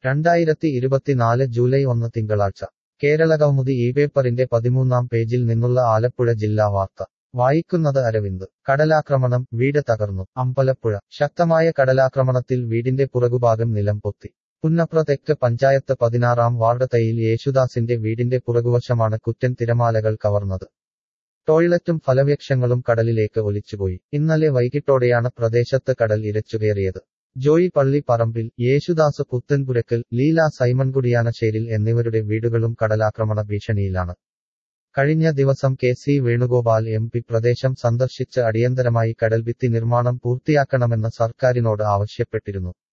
രണ്ടായിരത്തി ഇരുപത്തിനാല് ജൂലൈ ഒന്ന് തിങ്കളാഴ്ച കേരളകൗമുദി ഈ പേപ്പറിന്റെ പതിമൂന്നാം പേജിൽ നിന്നുള്ള ആലപ്പുഴ ജില്ലാ വാർത്ത വായിക്കുന്നത് അരവിന്ദ് കടലാക്രമണം വീട് തകർന്നു അമ്പലപ്പുഴ ശക്തമായ കടലാക്രമണത്തിൽ വീടിന്റെ പുറകുഭാഗം നിലം പൊത്തി പുന്നപ്ര തെക്ക് പഞ്ചായത്ത് പതിനാറാം വാർഡ് തൈയിൽ യേശുദാസിന്റെ വീടിന്റെ പുറകുവശമാണ് കുറ്റൻ തിരമാലകൾ കവർന്നത് ടോയ്ലറ്റും ഫലവൃക്ഷങ്ങളും കടലിലേക്ക് ഒലിച്ചുപോയി ഇന്നലെ വൈകിട്ടോടെയാണ് പ്രദേശത്ത് കടൽ ഇരച്ചുകയറിയത് ജോയി പള്ളി പറമ്പിൽ യേശുദാസ് പുത്തൻപുരക്കൽ ലീല സൈമൺകുടിയാനശ്ശേരിൽ എന്നിവരുടെ വീടുകളും കടലാക്രമണ ഭീഷണിയിലാണ് കഴിഞ്ഞ ദിവസം K C Venugopal M P പ്രദേശം സന്ദർശിച്ച് അടിയന്തരമായി കടൽഭിത്തി നിർമ്മാണം പൂർത്തിയാക്കണമെന്ന് സർക്കാരിനോട് ആവശ്യപ്പെട്ടിരുന്നു